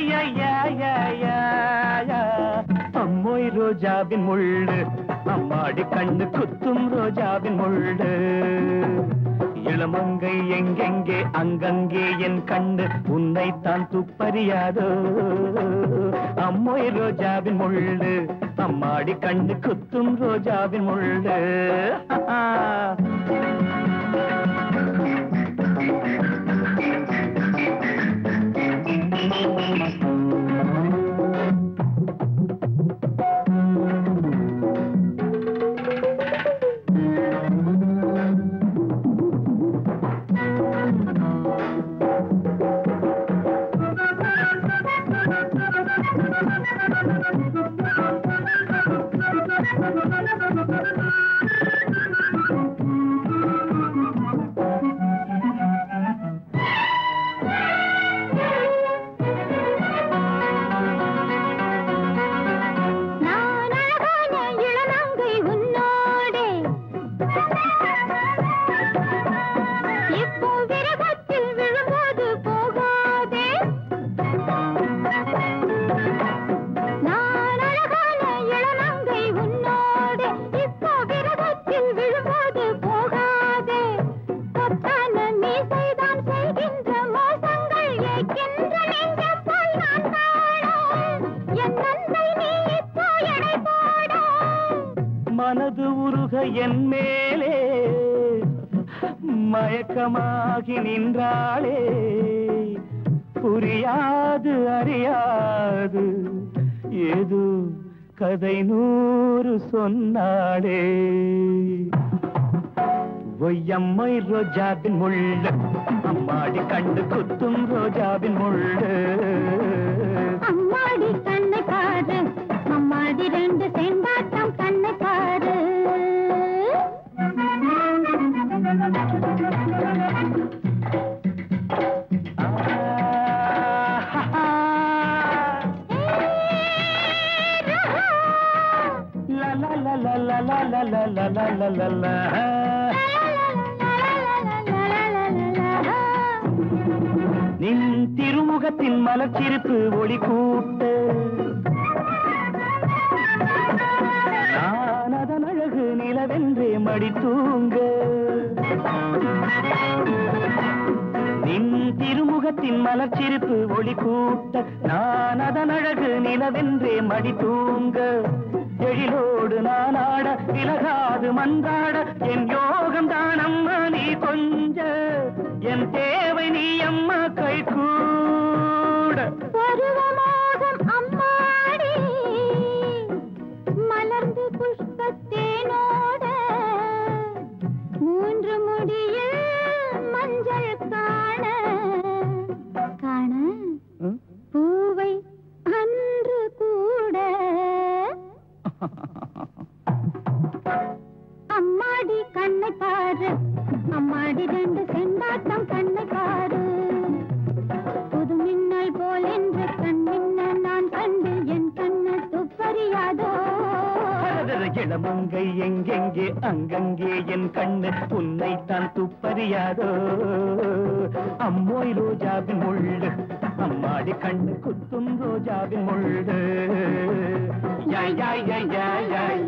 யா, யா, யா, யா, யா. அம்மோய் ரோஜாவின் முள்ளு அம்மாடி கண்ணு குத்தும் ரோஜாவின் முள்ளு இளமங்கை எங்கெங்கே அங்கங்கே என் கண்ணு உன்னைத்தான் துப்பறியாதோ அம்மோய் ரோஜாவின் முள்ளு அம்மாடி கண்ணு குத்தும் ரோஜாவின் முள்ளு நான் அழகான இளநங்கை உன்னோடே இப்போ விரகத்தில் விழும்போது போகாதே நான் அழகான இளநங்கை உன்னோடே இப்போ விரகத்தில் விழும்போது போகாதே கொத்தான மீசைதான் செய்கின்ற மோசங்கள் ஏற்கின்ற நெஞ்சம் போல் நான் காணோம் என் நன்மை நீ இப்போ எடை போடும் மனது உருக என் மேலே மயக்கமாகி நின்றாளே புரியாது அறியாது ஏது கதை நூறு சொன்னாளே ஒய்யம்மை ரோஜாவின் முள்ளு அம்மாடி கண்டு குத்தும் ரோஜாவின் முள்ளு அம்மாடி கண்ணை பாரு அம்மாடி ரெண்டு செண்டாட்டம் கண்ணை பாரு La la la la la la la la la la la la la. நின் திருமுகத்தின் மலர்ச்சிருப்பு ஒளி கூட்ட நான் அதன் அழகு நிலவென்றே மடி தூங்க நின் திருமுகத்தின் மலர்ச்சிருப்பு ஒளி கூட்ட நான் அதன் அழகு நிலவென்றே மடி தூங்க எழிலோடு நான் ஆட விலகாது மன்றாட என் யோகம் தான் அம்மா நீ கொஞ்ச என் தேவை நீ அம்மா கை கூட பருவமோகம் அம்மாடி மலர்ந்து புஷ்பத்தேனோட மூன்று முடியில் மஞ்சள் காண காண ம்? பூவை அன்று கூட அம்மாடி கண்ணை பாரு அம்மாடி ரெண்டு செண்டாட்டம் கண்ணை பாரு புது மின்னல் போல் என்று கண் மின்ன நான் கண்டு என் கண்ணு துப்பறியாதோ அடடட, இளமங்கை எங்கெங்கே அங்கங்கே என் கண்ணு உன்னைத்தான் துப்பறியாதோ அம்மோய் ரோஜாவின் முள்ளு அம்மாடி கண்ணு குத்தும் ரோஜாவின் முள்ளு யா யா யா யா யா